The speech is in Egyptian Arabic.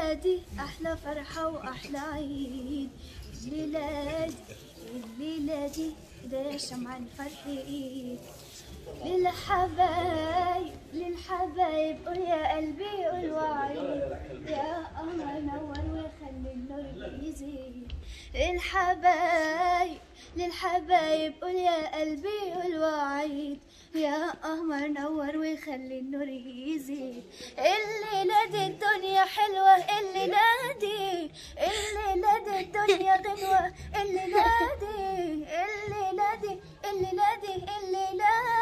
الليلة دي أحلى فرحة وأحلى عيد الليلة دي الليلة دي ده شمعة الفرح إيد للحبايب للحبايب قول يا قلبي قول وعيد يا قمر نور وخلي النور يزيد للحبايب للحبايب قول يا قلبي قول وعيد يا قمر نور وخلي النور يزيد الليلة دي الدنيا حلوة الليلة دي الليلة دي الدنيا غنوة الليلة دي الليلة دي الليلة دي الليلة